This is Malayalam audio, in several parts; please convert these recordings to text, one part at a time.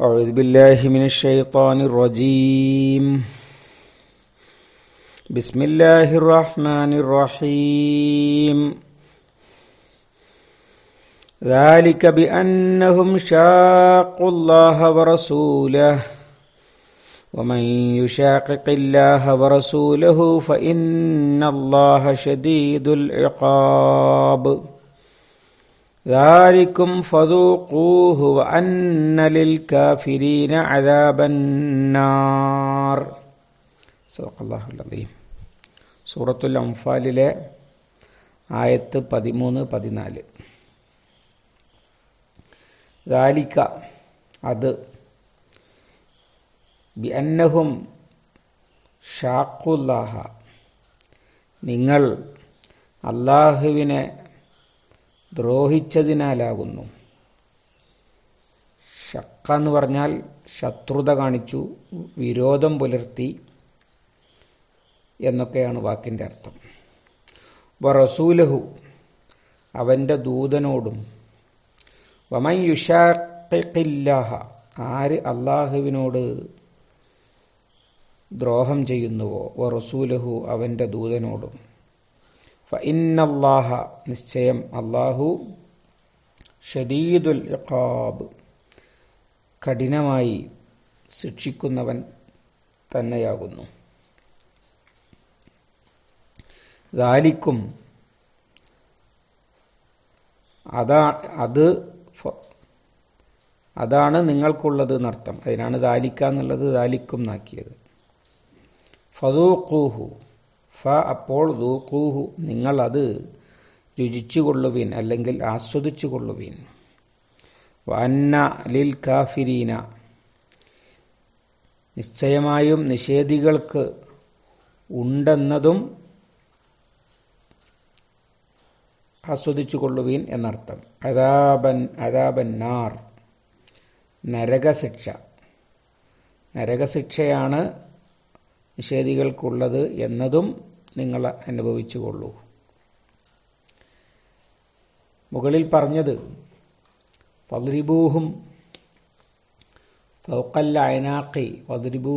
أعوذ بالله من الشيطان الرجيم بسم الله الرحمن الرحيم ذلك بأنهم شاقوا الله ورسوله ومن يشاقق الله ورسوله فإن الله شديد العقاب ذلكم فذوقوه وأن للكافرين عذاب النار صدق الله العظيم സൂറത്തുൽ അംഫാലിലെ ആയത്ത് പതിമൂന്ന് പതിനാല് ദാലിക്ക അത് ബിഅന്നഹും ഷാഖുല്ലാഹ നിങ്ങൾ അള്ളാഹുവിനെ ദ്രോഹിച്ചതിനാലാകുന്നു ഷക്ക എന്ന് പറഞ്ഞാൽ ശത്രുത കാണിച്ചു വിരോധം പുലർത്തി എന്നൊക്കെയാണ് വാക്കിൻ്റെ അർത്ഥം വറസൂലഹു അവൻ്റെ ദൂതനോടും വമൻ യുഷാഖില്ലാഹ ആര് അള്ളാഹുവിനോട് ദ്രോഹം ചെയ്യുന്നുവോ വറസൂലഹു അവൻ്റെ ദൂതനോടും ഫഇന്നല്ലാഹ നിശ്ചയം അള്ളാഹു ഷദീദുൽ ഇഖാബ് കഠിനമായി ശിക്ഷിക്കുന്നവൻ തന്നെയാകുന്നു ദാലിക്കും അതാ അത് അതാണ് നിങ്ങൾക്കുള്ളത് എന്നർത്ഥം അതിനാണ് ദാലിക്ക എന്നുള്ളത് ദാലിക്കും നാക്കിയത് ഫതൂഖൂഹു ഫ അപ്പോൾ ദൂഖൂഹു നിങ്ങൾ അത് രുചിച്ചു കൊള്ളുവീൻ അല്ലെങ്കിൽ ആസ്വദിച്ചു കൊള്ളുവീൻ വന്ന ലിൽ കാഫിരീന നിശ്ചയമായും നിഷേധികൾക്ക് ഉണ്ടെന്നതും ആസ്വദിച്ചു കൊള്ളുവീൻ എന്നർത്ഥം അതാബൻ അതാബൻ നാർ നരകശിക്ഷ നരകശിക്ഷയാണ് നിഷേധികൾക്കുള്ളത് എന്നതും നിങ്ങൾ അനുഭവിച്ചു കൊള്ളൂ മുകളിൽ പറഞ്ഞത് വദ്രിബൂഹും ഫൗക്കല്ല അയനാക്കി വദ്രിബൂ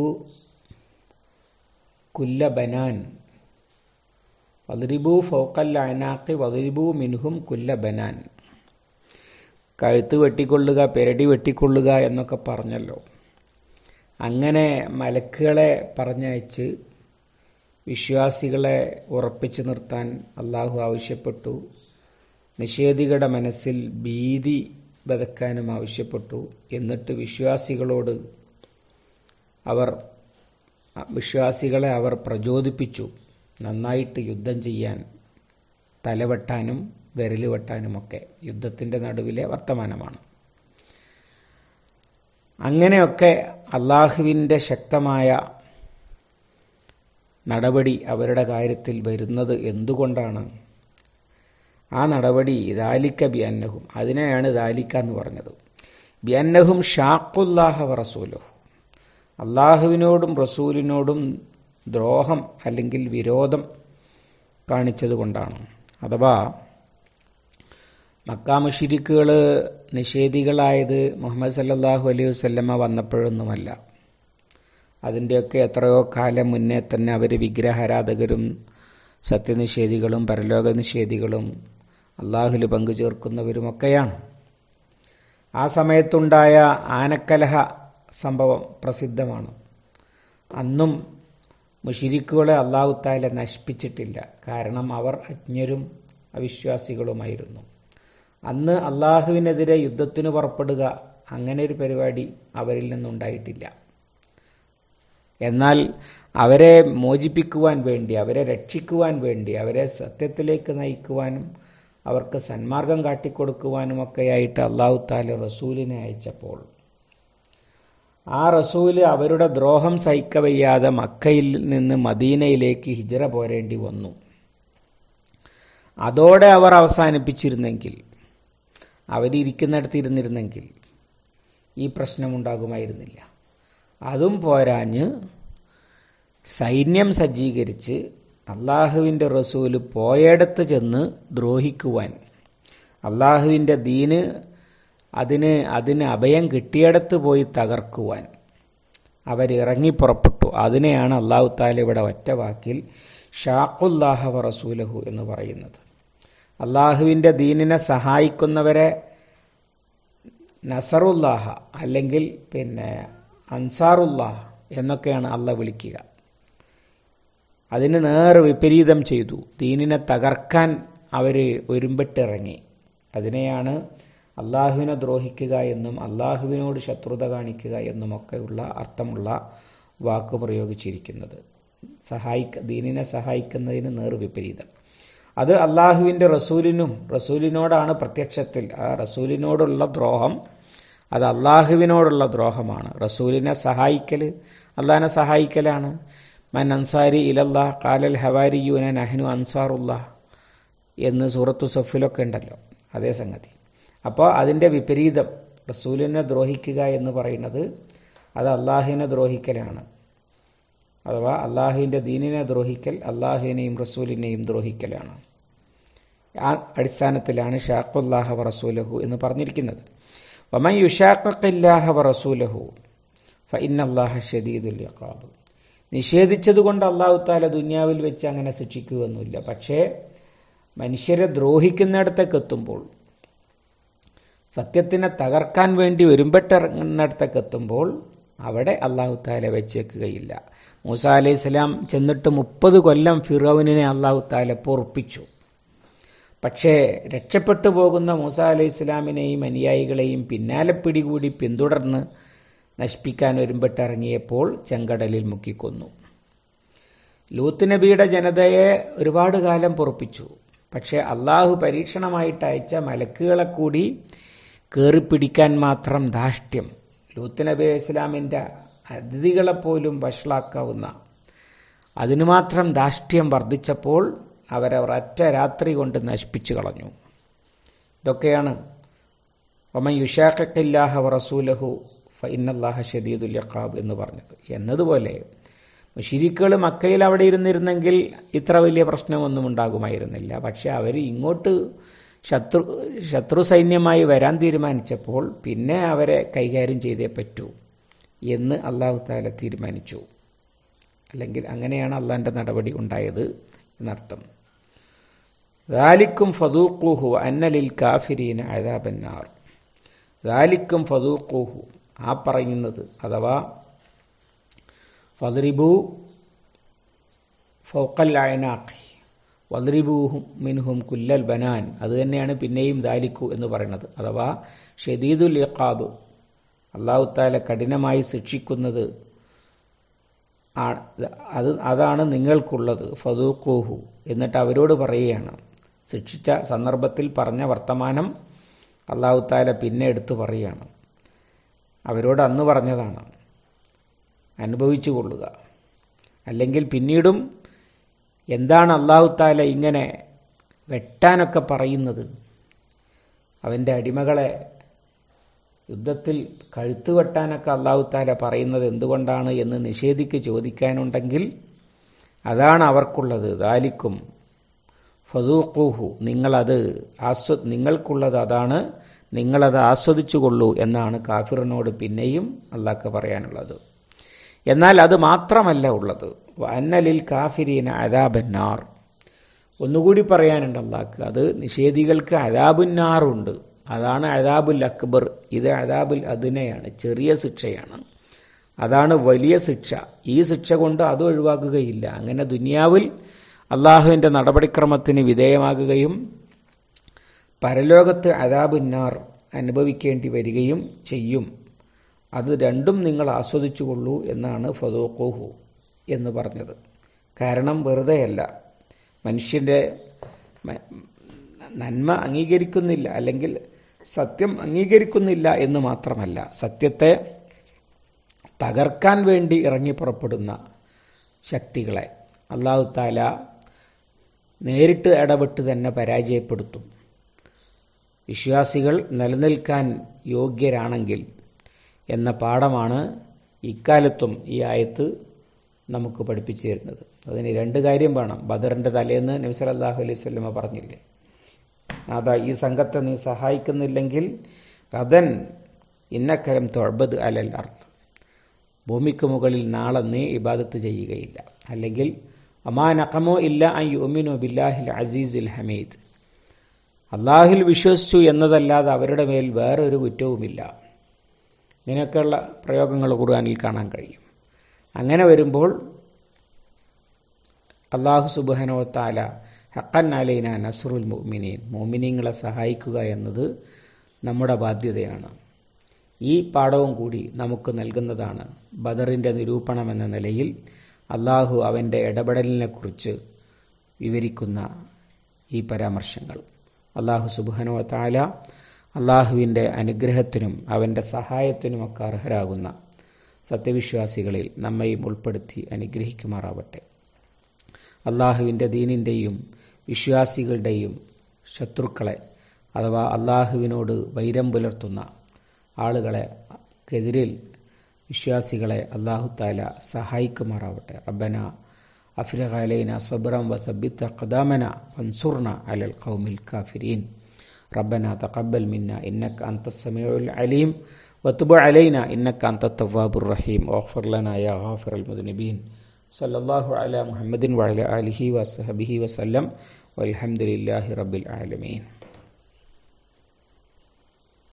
കുല്ല ബനാൻ വദ്രിബൂ ഫൗക്കല്ല അയനാക്കി വദ്രിബൂ മിൻഹും കുല്ല ബനാൻ കഴുത്ത് വെട്ടിക്കൊള്ളുക പെരടി വെട്ടിക്കൊള്ളുക എന്നൊക്കെ പറഞ്ഞല്ലോ അങ്ങനെ മലക്കുകളെ പറഞ്ഞയച്ച് വിശ്വാസികളെ ഉറപ്പിച്ചു നിർത്താൻ അള്ളാഹു ആവശ്യപ്പെട്ടു നിഷേധികളുടെ മനസ്സിൽ ഭീതി ബതക്കാനും ആവശ്യപ്പെട്ടു എന്നിട്ട് വിശ്വാസികളോട് അവർ വിശ്വാസികളെ അവർ പ്രചോദിപ്പിച്ചു നന്നായിട്ട് യുദ്ധം ചെയ്യാൻ തലവെട്ടാനും വിരൽ വെട്ടാനുമൊക്കെ യുദ്ധത്തിൻ്റെ നടുവിലെ വർത്തമാനമാണ് അങ്ങനെയൊക്കെ അള്ളാഹുവിൻ്റെ ശക്തമായ നടപടി അവരുടെ കാര്യത്തിൽ വരുന്നത് എന്തുകൊണ്ടാണ് ആ നടപടി ദാലിക്ക ബിയന്നഹും അതിനെയാണ് ദാലിക്ക എന്ന് പറഞ്ഞത് ബിയന്നഹും ഷാഖുല്ലാഹ റസൂലുഹു അള്ളാഹുവിനോടും റസൂലിനോടും ദ്രോഹം അല്ലെങ്കിൽ വിരോധം കാണിച്ചത് കൊണ്ടാണ് അഥവാ മക്കാമുഷിരിക്കുകൾ നിഷേധികളായത് മുഹമ്മദ് സല്ലാഹു അലൈഹി വസ്ല്ലമ്മ വന്നപ്പോഴൊന്നുമല്ല അതിൻ്റെയൊക്കെ എത്രയോ കാലം മുന്നേ തന്നെ അവർ വിഗ്രഹാരാധകരും സത്യനിഷേധികളും പരലോക നിഷേധികളും അള്ളാഹുൽ പങ്കു ചേർക്കുന്നവരുമൊക്കെയാണ് ആ സമയത്തുണ്ടായ ആനക്കലഹ സംഭവം പ്രസിദ്ധമാണ് അന്നും മുഷിരിക്കുകളെ അള്ളാഹു താല നശിപ്പിച്ചിട്ടില്ല കാരണം അവർ അജ്ഞരും അവിശ്വാസികളുമായിരുന്നു അന്ന് അള്ളാഹുവിനെതിരെ യുദ്ധത്തിന് പുറപ്പെടുക അങ്ങനെ ഒരു പരിപാടി അവരിൽ നിന്നുണ്ടായിട്ടില്ല എന്നാൽ അവരെ മോചിപ്പിക്കുവാൻ വേണ്ടി അവരെ രക്ഷിക്കുവാൻ വേണ്ടി അവരെ സത്യത്തിലേക്ക് നയിക്കുവാനും അവർക്ക് സന്മാർഗം കാട്ടിക്കൊടുക്കുവാനും ഒക്കെയായിട്ട് അള്ളാഹു താല റസൂലിനെ അയച്ചപ്പോൾ ആ റസൂല് അവരുടെ ദ്രോഹം സഹിക്കവയ്യാതെ മക്കയിൽ നിന്ന് മദീനയിലേക്ക് ഹിജറ പോരേണ്ടി വന്നു അതോടെ അവർ അവസാനിപ്പിച്ചിരുന്നെങ്കിൽ അവരിയ്ക്കുന്നിടത്ത് ഇരുന്നിരുന്നെങ്കിൽ ഈ പ്രശ്നമുണ്ടാകുമായിരുന്നില്ല അതും പോരാഞ്ഞ് സൈന്യം സജ്ജീകരിച്ച് അള്ളാഹുവിൻ്റെ റസൂല് പോയടത്ത് ചെന്ന് ദ്രോഹിക്കുവാൻ അള്ളാഹുവിൻ്റെ ദീന് അതിന് അതിന് അഭയം കിട്ടിയിടത്ത് പോയി തകർക്കുവാൻ അവരിറങ്ങി പുറപ്പെട്ടു അതിനെയാണ് അള്ളാഹു താല ഇവിടെ ഒറ്റ വാക്കിൽ ഷാഖുല്ലാഹ വ റസൂലഹു എന്ന് പറയുന്നത് അള്ളാഹുവിൻ്റെ ദീനിനെ സഹായിക്കുന്നവരെ നസറുല്ലാഹ അല്ലെങ്കിൽ പിന്നെ അൻസാറുല്ലാഹ എന്നൊക്കെയാണ് അള്ള വിളിക്കുക അതിന് നേർ വിപരീതം ചെയ്തു ദീനിനെ തകർക്കാൻ അവർ ഒരുമ്പിട്ടിറങ്ങി അതിനെയാണ് അള്ളാഹുവിനെ ദ്രോഹിക്കുക എന്നും അള്ളാഹുവിനോട് ശത്രുത കാണിക്കുക എന്നുമൊക്കെയുള്ള അർത്ഥമുള്ള വാക്ക് പ്രയോഗിച്ചിരിക്കുന്നത് സഹായിക്ക ദീനിനെ സഹായിക്കുന്നതിന് നേർ വിപരീതം അത് അള്ളാഹുവിൻ്റെ റസൂലിനും റസൂലിനോടാണ് പ്രത്യക്ഷത്തിൽ ആ റസൂലിനോടുള്ള ദ്രോഹം അത് അള്ളാഹുവിനോടുള്ള ദ്രോഹമാണ് റസൂലിനെ സഹായിക്കൽ അള്ളാഹിനെ സഹായിക്കലാണ് മൻ അൻസാരി ഇലല്ലാ കാലൽ ഹവാരിയൂന നഹ്നു അൻസാറുല്ല എന്ന് സൂറത്തു സഫിലൊക്കെ ഉണ്ടല്ലോ അതേ സംഗതി അപ്പോൾ അതിൻ്റെ വിപരീതം റസൂലിനെ ദ്രോഹിക്കുക എന്ന് പറയുന്നത് അത് അള്ളാഹുവിനെ ദ്രോഹിക്കലാണ് അഥവാ അള്ളാഹുവിൻ്റെ ദീനിനെ ദ്രോഹിക്കൽ അള്ളാഹുവിനെയും റസൂലിനെയും ദ്രോഹിക്കലാണ് ആ അടിസ്ഥാനത്തിലാണ് ഷാഖുല്ലാഹ വ റസൂലഹു എന്ന് പറഞ്ഞിരിക്കുന്നത് വമൻ യുഷാഖില്ലാഹ വ റസൂലഹു ഫ ഇന്നല്ലാഹ ഷദീദുൽ യഖാബ് നിഷേധിച്ചതുകൊണ്ട് അള്ളാഹു താല ദുന്യാവിൽ വെച്ച് അങ്ങനെ ശിക്ഷിക്കുകയൊന്നുമില്ല പക്ഷേ മനുഷ്യരെ ദ്രോഹിക്കുന്നിടത്തേക്ക് എത്തുമ്പോൾ സത്യത്തിനെ തകർക്കാൻ വേണ്ടി ഒരുമ്പെട്ടിറങ്ങുന്നിടത്തേക്ക് എത്തുമ്പോൾ അവിടെ അള്ളാഹു താല വെച്ചേക്കുകയില്ല മൂസ അലൈഹി സ്വലാം ചെന്നിട്ട് മുപ്പത് കൊല്ലം ഫിറോവിനെ അള്ളാഹു താല പൊറുപ്പിച്ചു പക്ഷേ രക്ഷപ്പെട്ടു പോകുന്ന മൂസ അലൈഹി സ്വലാമിനെയും അനുയായികളെയും പിന്നാലെ പിടികൂടി പിന്തുടർന്ന് നശിപ്പിക്കാൻ ഒരുമ്പെട്ടിറങ്ങിയപ്പോൾ ചെങ്കടലിൽ മുക്കിക്കൊന്നു ലൂത്ത് നബിയുടെ ജനതയെ ഒരുപാട് കാലം പൊറുപ്പിച്ചു പക്ഷേ അള്ളാഹു പരീക്ഷണമായിട്ട് അയച്ച മലക്കുകളെ കൂടി കയറിപ്പിടിക്കാൻ മാത്രം ധാഷ്ട്യം ലൂത്ത് നബി അലൈഹി ഇസ്ലാമിൻ്റെ അതിഥികളെപ്പോലും വഷളാക്കാവുന്ന അതിനു മാത്രം ധാഷ്ട്യം വർദ്ധിച്ചപ്പോൾ അവരെ ഒരൊറ്റ രാത്രി കൊണ്ട് നശിപ്പിച്ചു കളഞ്ഞു ഇതൊക്കെയാണ് ഒമൻ യുഷാഖില്ലാഹ റസൂലഹു ഫൈനല്ലാഹ ഷദീദുൽ യഖാബ് എന്ന് പറഞ്ഞത് എന്നതുപോലെ മുഷിരിക്കുകൾ മക്കയിൽ അവിടെ ഇരുന്നിരുന്നെങ്കിൽ ഇത്ര വലിയ പ്രശ്നമൊന്നും ഉണ്ടാകുമായിരുന്നില്ല പക്ഷെ അവർ ഇങ്ങോട്ട് ശത്രു ശത്രു സൈന്യമായി വരാൻ തീരുമാനിച്ചപ്പോൾ പിന്നെ അവരെ കൈകാര്യം ചെയ്തേ പറ്റൂ എന്ന് അള്ളാഹു താല തീരുമാനിച്ചു അല്ലെങ്കിൽ അങ്ങനെയാണ് അള്ളാഹിൻ്റെ നടപടി ഉണ്ടായത് എന്നർത്ഥം ദാലിക്കും ഫതൂഖൂഹു അന്നലിൽ കാഫിരീന അഴതാബന്നാർ ദാലിക്കും ഫതൂഖൂഹു ആ പറയുന്നത് അഥവാ ഫദ്രിബു ഫൗക്കൽ അയനാഖി വദ്രിബൂഹും മിൻഹും കുല്ലൽ ബനാൻ അത് തന്നെയാണ് പിന്നെയും ദാലിക്കു എന്ന് പറയുന്നത് അഥവാ ഷദീദുൽ ഇഖാബ് അള്ളാഹു താല കഠിനമായി ശിക്ഷിക്കുന്നത് അത് അതാണ് നിങ്ങൾക്കുള്ളത് ഫതൂഖൂഹു എന്നിട്ട് അവരോട് പറയുകയാണ് ശിക്ഷിച്ച സന്ദർഭത്തിൽ പറഞ്ഞ വർത്തമാനം അള്ളാഹു താല പിന്നെ എടുത്തു പറയുകയാണ് അവരോട് അന്ന് പറഞ്ഞതാണ് അനുഭവിച്ചു കൊള്ളുക അല്ലെങ്കിൽ പിന്നീടും എന്താണ് അള്ളാഹു താല ഇങ്ങനെ വെട്ടാനൊക്കെ പറയുന്നത് അവൻ്റെ അടിമകളെ യുദ്ധത്തിൽ കഴുത്ത് വെട്ടാനൊക്കെ അള്ളാഹു താല പറയുന്നത് എന്തുകൊണ്ടാണ് എന്ന് നിഷേധിക്ക് ചോദിക്കാനുണ്ടെങ്കിൽ അതാണ് അവർക്കുള്ളത് ദാലിക്കും ഫതൂഖൂഹു നിങ്ങളത് ആസ്വ നിങ്ങൾക്കുള്ളത് അതാണ് നിങ്ങളത് ആസ്വദിച്ചു കൊള്ളൂ എന്നാണ് കാഫിറിനോട് പിന്നെയും അള്ളാഹ്ക്ക് പറയാനുള്ളത് എന്നാൽ അത് മാത്രമല്ല ഉള്ളത് അന്നലിൽ കാഫിരീന അതാബന്നാർ ഒന്നുകൂടി പറയാനുണ്ട് അള്ളാഹ്ക്ക് അത് നിഷേധികൾക്ക് അതാബുന്നാറുണ്ട് അതാണ് അതാബുൽ അക്ബർ ഇത് അതാബുൽ അതിനെയാണ് ചെറിയ ശിക്ഷയാണ് അതാണ് വലിയ ശിക്ഷ ഈ ശിക്ഷ കൊണ്ട് അത് ഒഴിവാക്കുകയില്ല അങ്ങനെ ദുനിയാവിൽ അള്ളാഹുവിൻ്റെ നടപടിക്രമത്തിന് വിധേയമാകുകയും പരലോകത്ത് അതാബുന്നാർ അനുഭവിക്കേണ്ടി വരികയും ചെയ്യും അത് രണ്ടും നിങ്ങൾ ആസ്വദിച്ചുകൊള്ളൂ എന്നാണ് ഫതോക്കോഹു എന്ന് പറഞ്ഞത് കാരണം വെറുതെയല്ല മനുഷ്യൻ്റെ നന്മ അംഗീകരിക്കുന്നില്ല അല്ലെങ്കിൽ സത്യം അംഗീകരിക്കുന്നില്ല എന്ന് മാത്രമല്ല സത്യത്തെ തകർക്കാൻ വേണ്ടി ഇറങ്ങി പുറപ്പെടുന്ന ശക്തികളെ അള്ളാഹു താല നേരിട്ട് ഇടപെട്ട് തന്നെ പരാജയപ്പെടുത്തും വിശ്വാസികൾ നിലനിൽക്കാൻ യോഗ്യരാണെങ്കിൽ എന്ന പാഠമാണ് ഇക്കാലത്തും ഈ ആയത്ത് നമുക്ക് പഠിപ്പിച്ചു തരുന്നത് അതിന് രണ്ട് കാര്യം വേണം ബദറിൻ്റെ തലേന്ന് നബി സല്ലല്ലാഹു അലൈഹി വസല്ലമ പറഞ്ഞില്ലേ അതാ ഈ സംഘത്തെ നീ സഹായിക്കുന്നില്ലെങ്കിൽ കഥൻ ഇന്നക്കരം തൊഴബത് അലൽ അർത്ത് ഭൂമിക്ക് മുകളിൽ നാളെ നീ ഇബാദത്ത് ചെയ്യുകയില്ല അല്ലെങ്കിൽ അമാ നഖമോ ഇല്ല അൻ യുമിനു ബില്ലാഹിൽ അസീസിൽ ഹമീദ് അള്ളാഹിൽ വിശ്വസിച്ചു എന്നതല്ലാതെ അവരുടെ മേൽ വേറൊരു കുറ്റവുമില്ല ഇങ്ങനെയൊക്കെയുള്ള പ്രയോഗങ്ങൾ ഖുർആനിൽ കാണാൻ കഴിയും അങ്ങനെ വരുമ്പോൾ അള്ളാഹു സുബാനോ താല ഹക്കൻ അലൈന നസറുൽ മുഅ്മിനീൻ മോമിനീങ്ങളെ സഹായിക്കുക എന്നത് നമ്മുടെ ബാധ്യതയാണ് ഈ പാഠവും കൂടി നമുക്ക് നൽകുന്നതാണ് ബദറിൻ്റെ നിരൂപണം എന്ന നിലയിൽ അള്ളാഹു അവൻ്റെ ഇടപെടലിനെക്കുറിച്ച് വിവരിക്കുന്ന ഈ പരാമർശങ്ങൾ അള്ളാഹു സുബാനോ താല അള്ളാഹുവിൻ്റെ അനുഗ്രഹത്തിനും അവൻ്റെ സഹായത്തിനുമൊക്കെ അർഹരാകുന്ന സത്യവിശ്വാസികളിൽ നമ്മയും ഉൾപ്പെടുത്തി അനുഗ്രഹിക്കുമാറാവട്ടെ അള്ളാഹുവിൻ്റെ ദീനിൻ്റെയും വിശ്വാസികളുടെയും ശത്രുക്കളെ അഥവാ അള്ളാഹുവിനോട് വൈരം പുലർത്തുന്ന ആളുകളെ എതിരിൽ വിശ്വാസികളെ അള്ളാഹു താല സഹായിക്കുമാറാവട്ടെ റബ്ബന അഫ്രഖ അലൈന സബ്റം വസബിത്ത ഖദാമന വൻസുർന അലൽ ഖൗമിൽ കാഫിരീൻ ربنا تقبل منا إنك أنت السميع العليم وتب علينا إنك أنت التواب الرحيم واغفر لنا يا غافر المذنبين صلى الله على محمد وعلى آله وصحبه وسلم والحمد لله رب العالمين